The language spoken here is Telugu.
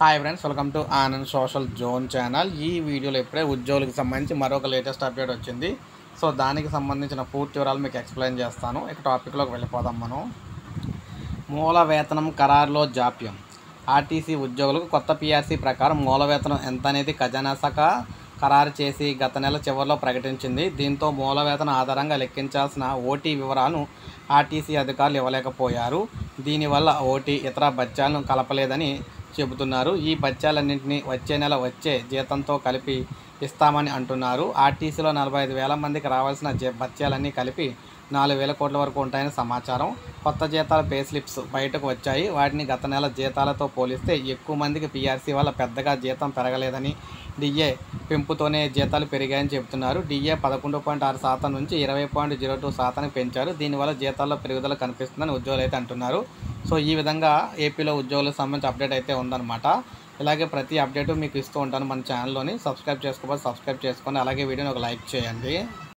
hi friends welcome to Anand social zone channel ఈ వీడియోలో ఇప్పుడే ఉద్యోగులకు సంబంధించి మరొక లేటెస్ట్ అప్డేట్ వచ్చింది సో దానికి సంబంధించిన పూర్తి వివరాలు మీకు ఎక్స్ప్లెయిన్ చేస్తాను ఇక టాపిక్లోకి వెళ్ళిపోదాం మనం మూల వేతనం ఖరారులో జాప్యం ఆర్టీసీ ఉద్యోగులకు కొత్త పీఆర్సీ ప్రకారం మూల వేతనం ఎంత అనేది ఖజానా శాఖ ఖరారు చేసి గత నెల చివరిలో ప్రకటించింది దీంతో మూల వేతనం ఆధారంగా లెక్కించాల్సిన ఓటీ వివరాలను ఆర్టీసీ అధికారులు ఇవ్వలేకపోయారు దీనివల్ల ఓటీ ఇతర బత్యాలను కలపలేదని చెబుతున్నారు ఈ బత్యాలన్నింటినీ వచ్చే నెల వచ్చే జీతంతో కలిపి ఇస్తామని అంటున్నారు ఆర్టీసీలో నలభై ఐదు వేల మందికి రావాల్సిన జే బత్యాలన్నీ కలిపి నాలుగు వేల కోట్ల వరకు ఉంటాయని సమాచారం కొత్త జీతాల పే స్లిప్స్ బయటకు వచ్చాయి వాటిని గత నెల జీతాలతో పోలిస్తే ఎక్కువ మందికి పీఆర్సీ వల్ల పెద్దగా జీతం పెరగలేదని డిఏ పెంపుతోనే జీతాలు పెరిగాయని చెబుతున్నారు డిఏ పదకొండు పాయింట్ ఆరు శాతం నుంచి ఇరవై పాయింట్ జీరో టూ శాతానికి పెంచారు దీనివల్ల జీతాల్లో పెరుగుదల కనిపిస్తుందని ఉద్యోగులు అయితే అంటున్నారు సో ఈ విధంగా ఏపీలో ఉద్యోగులకు సంబంధించి అప్డేట్ అయితే ఉందన్నమాట ఇలాగే ప్రతి అప్డేట్ మీకు ఇస్తూ ఉంటాను మన ఛానల్లోని సబ్స్క్రైబ్ చేసుకోకపోతే సబ్స్క్రైబ్ చేసుకోండి అలాగే వీడియోని ఒక లైక్ చేయండి